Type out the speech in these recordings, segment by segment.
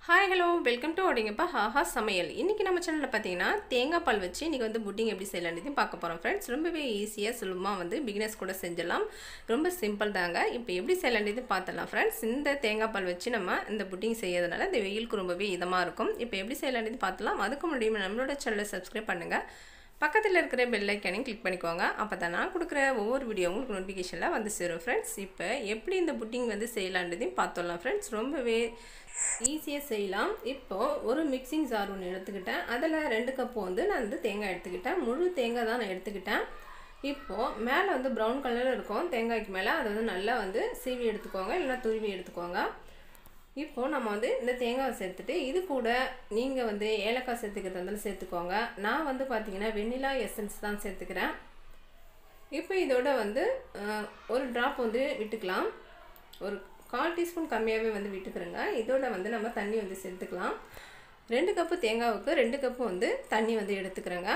hi hello welcome to ஒடிங்கப்பா ஹாஹா சமையல் இன்றைக்கி நம்ம சேனலில் பார்த்தீங்கன்னா தேங்காய் பால் வச்சு இன்றைக்கி வந்து புட்டிங் எப்படி செய்யலான்றதையும் பார்க்க போகிறோம் ஃப்ரெண்ட்ஸ் ரொம்பவே ஈஸியாக சுலபமாக வந்து பிகினர்ஸ் கூட செஞ்சிடலாம் ரொம்ப சிம்பிள் தாங்க இப்போ எப்படி செய்யலான்றதையும் பார்த்துடலாம் ஃப்ரெண்ட்ஸ் இந்த தேங்காய் பால் வச்சு நம்ம இந்த புட்டிங் செய்யறதுனால இந்த வெயிலுக்கு ரொம்பவே இதமாக இருக்கும் இப்போ எப்படி செய்யலான்றதையும் பார்த்துலாம் அதுக்கு முன்னாடி நம்மளோட சேனலை சப்ஸ்கிரைப் பண்ணுங்கள் பக்கத்தில் இருக்கிற பெல் ஐக்கானையும் கிளிக் பண்ணிக்கோங்க அப்போ தான் நான் கொடுக்குற ஒவ்வொரு வீடியோ உங்களுக்கு நோட்டிஃபிகேஷனில் வந்து சேரும் ஃப்ரெண்ட்ஸ் இப்போ எப்படி இந்த புட்டிங் வந்து செய்யலான்றதையும் பார்த்துடலாம் ஃப்ரெண்ட்ஸ் ரொம்பவே ஈஸியாக செய்யலாம் இப்போது ஒரு மிக்சிங் ஜார் ஒன்று எடுத்துக்கிட்டேன் அதில் ரெண்டு கப்பு வந்து நான் வந்து தேங்காய் எடுத்துக்கிட்டேன் முழு தேங்காய் தான் நான் எடுத்துக்கிட்டேன் இப்போது மேலே வந்து ப்ரௌன் கலரில் இருக்கும் தேங்காய்க்கு மேலே அதை வந்து நல்லா வந்து சீவி எடுத்துக்கோங்க இல்லைனா துருவி எடுத்துக்கோங்க இப்போது நம்ம வந்து இந்த தேங்காவை சேர்த்துட்டு இது கூட நீங்கள் வந்து ஏலக்காய் சேர்த்துக்கிறதா இருந்தாலும் சேர்த்துக்கோங்க நான் வந்து பார்த்தீங்கன்னா வெண்ணிலா எசன்ஸ் தான் சேர்த்துக்கிறேன் இப்போ இதோட வந்து ஒரு ட்ராப் வந்து விட்டுக்கலாம் ஒரு கால் டீஸ்பூன் கம்மியாகவே வந்து விட்டுக்கிறேங்க இதோட வந்து நம்ம தண்ணி வந்து சேர்த்துக்கலாம் ரெண்டு கப்பு தேங்காவுக்கு ரெண்டு கப்பு வந்து தண்ணி வந்து எடுத்துக்கிறேங்க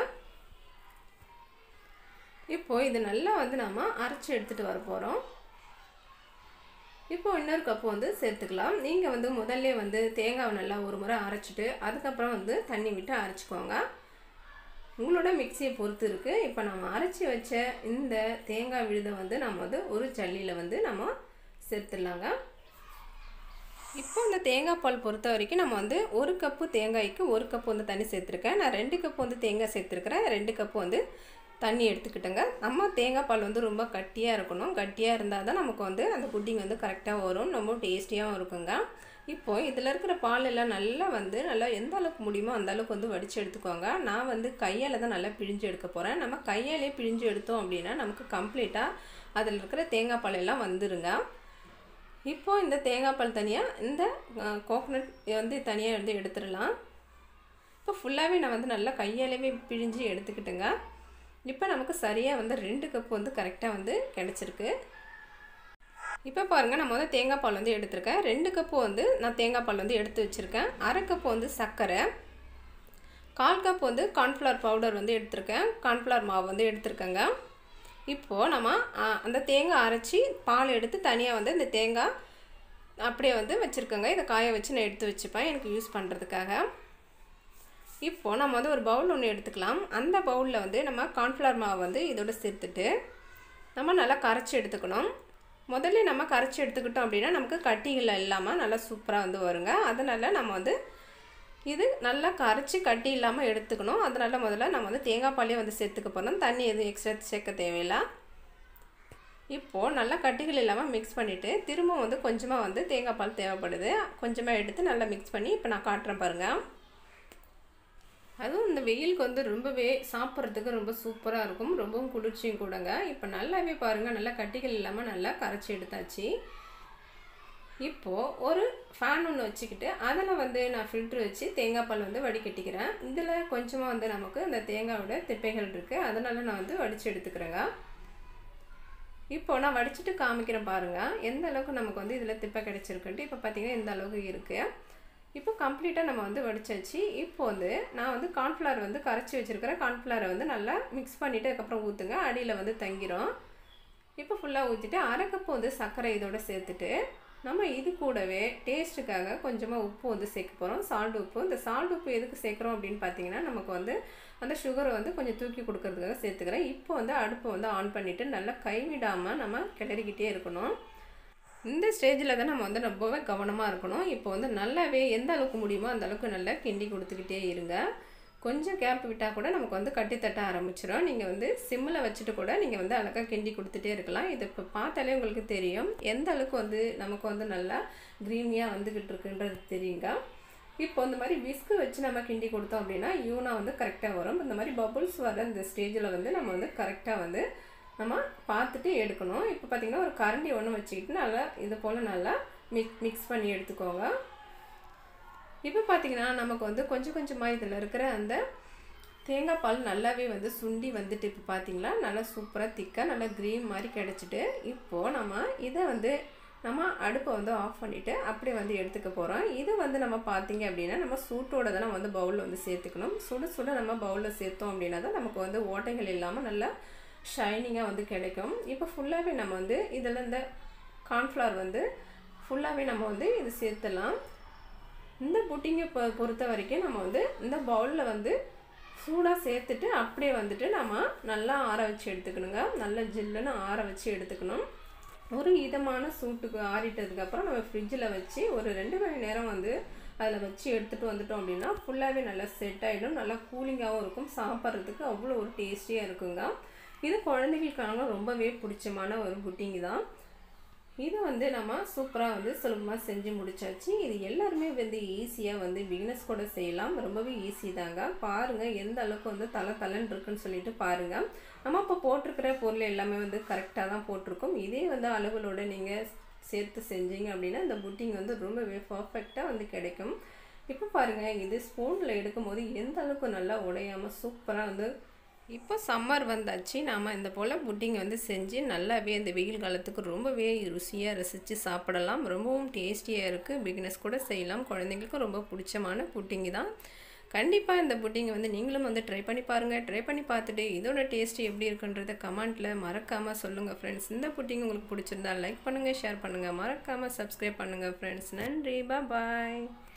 இப்போது இது நல்லா வந்து நம்ம அரைச்சி எடுத்துகிட்டு வர போகிறோம் இப்போ இன்னொரு கப்பு வந்து சேர்த்துக்கலாம் நீங்கள் வந்து முதல்ல வந்து தேங்காவை நல்லா ஒரு முறை அரைச்சிட்டு அதுக்கப்புறம் வந்து தண்ணி விட்டு அரைச்சிக்கோங்க உங்களோட மிக்சியை பொறுத்து இருக்குது இப்போ நம்ம அரைச்சி வச்ச இந்த தேங்காய் விழுதை வந்து நம்ம வந்து ஒரு ஜல்லியில் வந்து நம்ம சேர்த்துடலாங்க இப்போ இந்த தேங்காய் பால் பொறுத்த வரைக்கும் நம்ம வந்து ஒரு கப்பு தேங்காய்க்கு ஒரு கப்பு வந்து தண்ணி சேர்த்துருக்கேன் நான் ரெண்டு கப்பு வந்து தேங்காய் சேர்த்துருக்கிறேன் ரெண்டு கப்பு வந்து தண்ணி எடுத்துக்கிட்டேங்க நம்ம தேங்காய் பால் வந்து ரொம்ப கட்டியாக இருக்கணும் கட்டியாக இருந்தால் தான் நமக்கு வந்து அந்த புட்டிங் வந்து கரெக்டாக வரும் ரொம்ப டேஸ்டியாகவும் இருக்குங்க இப்போது இதில் இருக்கிற பால் எல்லாம் நல்லா வந்து நல்லா எந்த அளவுக்கு முடியுமோ அந்த அளவுக்கு வந்து வடித்து எடுத்துக்கோங்க நான் வந்து கையால் தான் நல்லா பிழிஞ்சு எடுக்க போகிறேன் நம்ம கையாலே பிழிஞ்சு எடுத்தோம் அப்படின்னா நமக்கு கம்ப்ளீட்டாக அதில் இருக்கிற தேங்காய் பால் எல்லாம் வந்துருங்க இப்போது இந்த தேங்காய் பால் தனியாக இந்த கோகனட் வந்து தனியாக வந்து எடுத்துடலாம் இப்போ ஃபுல்லாகவே நான் வந்து நல்லா கையாலேயே பிழிஞ்சு எடுத்துக்கிட்டேங்க இப்போ நமக்கு சரியாக வந்து ரெண்டு கப்பு வந்து கரெக்டாக வந்து கிடச்சிருக்கு இப்போ பாருங்கள் நம்ம வந்து தேங்காய் பால் வந்து எடுத்திருக்கேன் ரெண்டு கப்பு வந்து நான் தேங்காய் பால் வந்து எடுத்து வச்சுருக்கேன் அரை கப்பு வந்து சர்க்கரை கால் கப் வந்து கார்ன்ஃப்ளவர் பவுடர் வந்து எடுத்திருக்கேன் கார்ன்ஃப்ளவர் மாவு வந்து எடுத்திருக்கேங்க இப்போது நம்ம அந்த தேங்காய் அரைச்சி பால் எடுத்து தனியாக வந்து இந்த தேங்காய் அப்படியே வந்து வச்சுருக்கேங்க இதை காய வச்சு நான் எடுத்து வச்சுப்பேன் எனக்கு யூஸ் பண்ணுறதுக்காக இப்போது நம்ம வந்து ஒரு பவுல் ஒன்று எடுத்துக்கலாம் அந்த பவுலில் வந்து நம்ம கார்ன்ஃப்ளவர் மாவு வந்து இதோட சேர்த்துட்டு நம்ம நல்லா கரைச்சி எடுத்துக்கணும் முதல்ல நம்ம கரைச்சி எடுத்துக்கிட்டோம் அப்படின்னா நமக்கு கட்டிகள் இல்லாமல் நல்லா சூப்பராக வந்து வருங்க அதனால் நம்ம வந்து இது நல்லா கரைச்சி கட்டி இல்லாமல் எடுத்துக்கணும் அதனால் முதல்ல நம்ம வந்து தேங்காய் பாலே வந்து சேர்த்துக்க போகிறோம் தண்ணி எதுவும் எக்ஸ்ட்ரா சேர்க்க தேவையில்லை இப்போது நல்லா கட்டிகள் இல்லாமல் மிக்ஸ் பண்ணிவிட்டு திரும்ப வந்து கொஞ்சமாக வந்து தேங்காய் பால் தேவைப்படுது கொஞ்சமாக எடுத்து நல்லா மிக்ஸ் பண்ணி இப்போ நான் காட்டுறேன் பாருங்கள் அதுவும் இந்த வெயிலுக்கு வந்து ரொம்பவே சாப்பிட்றதுக்கு ரொம்ப சூப்பராக இருக்கும் ரொம்பவும் குளிர்ச்சியும் கூடங்க இப்போ நல்லாவே பாருங்கள் நல்லா கட்டிகள் இல்லாமல் நல்லா கரைச்சி எடுத்தாச்சு இப்போது ஒரு ஃபேன் ஒன்று வச்சுக்கிட்டு அதில் வந்து நான் ஃபில்ட்ரு வச்சு தேங்காய் பால் வந்து வடிகட்டிக்கிறேன் இதில் கொஞ்சமாக வந்து நமக்கு இந்த தேங்காயோட திப்பைகள் இருக்குது அதனால் நான் வந்து வடித்து எடுத்துக்கிறேங்க இப்போது நான் வடிச்சிட்டு காமிக்கிறேன் பாருங்கள் எந்த அளவுக்கு நமக்கு வந்து இதில் திப்பை கிடச்சிருக்குன்ட்டு இப்போ பார்த்திங்கன்னா எந்த அளவுக்கு இருக்குது இப்போ கம்ப்ளீட்டாக நம்ம வந்து வடிச்சாச்சு இப்போ வந்து நான் வந்து கார்ன்ஃப்ளவர் வந்து கரைச்சி வச்சுருக்கிறேன் கார்ன்ஃப்ளவரை வந்து நல்லா மிக்ஸ் பண்ணிவிட்டு அதுக்கப்புறம் ஊற்றுங்க அடியில் வந்து தங்கிரும் இப்போ ஃபுல்லாக ஊற்றிட்டு அரை கப்பு வந்து சர்க்கரை இதோட சேர்த்துட்டு நம்ம இது கூடவே டேஸ்ட்டுக்காக கொஞ்சமாக உப்பு வந்து சேர்க்க போகிறோம் சால்ட் உப்பு இந்த சால்ட் உப்பு எதுக்கு சேர்க்குறோம் அப்படின்னு பார்த்தீங்கன்னா நமக்கு வந்து அந்த சுகரை வந்து கொஞ்சம் தூக்கி கொடுக்கறதுக்காக சேர்த்துக்கிறேன் இப்போ வந்து அடுப்பை வந்து ஆன் பண்ணிவிட்டு நல்லா கைவிடாமல் நம்ம கிளறிக்கிட்டே இருக்கணும் இந்த ஸ்டேஜில் தான் நம்ம வந்து ரொம்பவே கவனமாக இருக்கணும் இப்போ வந்து நல்லாவே எந்த அளவுக்கு முடியுமோ அந்த அளவுக்கு நல்லா கிண்டி கொடுத்துக்கிட்டே இருங்க கொஞ்சம் கேப் விட்டால் கூட நமக்கு வந்து கட்டி தட்ட ஆரம்பிச்சிடும் நீங்கள் வந்து சிம்மில் வச்சுட்டு கூட நீங்கள் வந்து அழகாக கிண்டி கொடுத்துட்டே இருக்கலாம் இது இப்போ பார்த்தாலே உங்களுக்கு தெரியும் எந்த அளவுக்கு வந்து நமக்கு வந்து நல்லா க்ரீமியாக வந்துக்கிட்டு இருக்குன்றது தெரியுங்க இப்போ இந்த மாதிரி விஸ்கு வச்சு நம்ம கிண்டி கொடுத்தோம் அப்படின்னா யூனா வந்து கரெக்டாக வரும் இந்த மாதிரி பபுள்ஸ் வர இந்த ஸ்டேஜில் வந்து நம்ம வந்து கரெக்டாக வந்து நம்ம பார்த்துட்டு எடுக்கணும் இப்போ பார்த்திங்கன்னா ஒரு கரண்டி ஒன்று வச்சுக்கிட்டு நல்லா இது போல் நல்லா மிக் மிக்ஸ் பண்ணி எடுத்துக்கோங்க இப்போ பார்த்திங்கன்னா நமக்கு வந்து கொஞ்சம் கொஞ்சமாக இதில் இருக்கிற அந்த தேங்காய் பால் நல்லாவே வந்து சுண்டி வந்துட்டு இப்போ பார்த்திங்களா நல்லா சூப்பராக திக்காக நல்லா க்ரீன் மாதிரி கிடச்சிட்டு இப்போது நம்ம இதை வந்து நம்ம அடுப்பை வந்து ஆஃப் பண்ணிவிட்டு அப்படியே வந்து எடுத்துக்க போகிறோம் இது வந்து நம்ம பார்த்திங்க அப்படின்னா நம்ம சூட்டோட தான் நம்ம வந்து பவுலில் வந்து சேர்த்துக்கணும் சுட சுட நம்ம பவுலில் சேர்த்தோம் அப்படின்னா தான் நமக்கு வந்து ஓட்டைகள் இல்லாமல் நல்லா ஷைனிங்காக வந்து கிடைக்கும் இப்போ ஃபுல்லாகவே நம்ம வந்து இதில் இந்த கார்ன்ஃப்ளவர் வந்து ஃபுல்லாகவே நம்ம வந்து இது சேர்த்துலாம் இந்த புட்டிங்கை பொ பொறுத்த வரைக்கும் நம்ம வந்து இந்த பவுலில் வந்து சூடாக சேர்த்துட்டு அப்படியே வந்துட்டு நம்ம நல்லா ஆற வச்சு எடுத்துக்கணுங்க நல்லா ஜில்லுன்னு ஆற வச்சு எடுத்துக்கணும் ஒரு இதமான சூட்டுக்கு ஆறிட்டதுக்கப்புறம் நம்ம ஃப்ரிட்ஜில் வச்சு ஒரு ரெண்டு மணி நேரம் வந்து அதில் வச்சு எடுத்துகிட்டு வந்துட்டோம் அப்படின்னா ஃபுல்லாகவே நல்லா செட் ஆகிடும் நல்லா கூலிங்காகவும் இருக்கும் சாப்பிட்றதுக்கு அவ்வளோ ஒரு டேஸ்டியாக இருக்குங்க இது குழந்தைகளுக்கான ரொம்பவே பிடிச்சமான ஒரு புட்டிங்கு தான் இது வந்து நம்ம சூப்பராக வந்து சுலபமாக செஞ்சு முடிச்சாச்சு இது எல்லாருமே வந்து ஈஸியாக வந்து பிகினஸ் கூட செய்யலாம் ரொம்பவே ஈஸி தாங்க பாருங்கள் எந்த அளவுக்கு வந்து தலை தலைன்னு இருக்குன்னு சொல்லிட்டு பாருங்கள் நம்ம இப்போ போட்டிருக்கிற பொருள் எல்லாமே வந்து கரெக்டாக தான் போட்டிருக்கோம் இதே வந்து அளவுகளோட நீங்கள் சேர்த்து செஞ்சீங்க அப்படின்னா இந்த புட்டிங் வந்து ரொம்பவே பர்ஃபெக்டாக வந்து கிடைக்கும் இப்போ பாருங்கள் இது ஸ்பூனில் எடுக்கும்போது எந்த அளவுக்கு நல்லா உடையாமல் சூப்பராக வந்து இப்போ சம்மர் வந்தாச்சு நாம் இந்த போல் புட்டிங் வந்து செஞ்சு நல்லாவே இந்த வெயில் காலத்துக்கு ரொம்பவே ருசியாக ரசித்து சாப்பிடலாம் ரொம்பவும் டேஸ்டியாக இருக்குது பிகினஸ் கூட செய்யலாம் குழந்தைங்களுக்கும் ரொம்ப பிடிச்சமான புட்டிங்கு தான் கண்டிப்பாக இந்த புட்டிங்கை வந்து நீங்களும் வந்து ட்ரை பண்ணி பாருங்கள் ட்ரை பண்ணி பார்த்துட்டு இதோட டேஸ்ட் எப்படி இருக்குன்றத கமெண்ட்டில் மறக்காமல் சொல்லுங்கள் ஃப்ரெண்ட்ஸ் இந்த புட்டிங் உங்களுக்கு பிடிச்சிருந்தா லைக் பண்ணுங்கள் ஷேர் பண்ணுங்கள் மறக்காமல் சப்ஸ்கிரைப் பண்ணுங்கள் ஃப்ரெண்ட்ஸ் நன்றி பாய்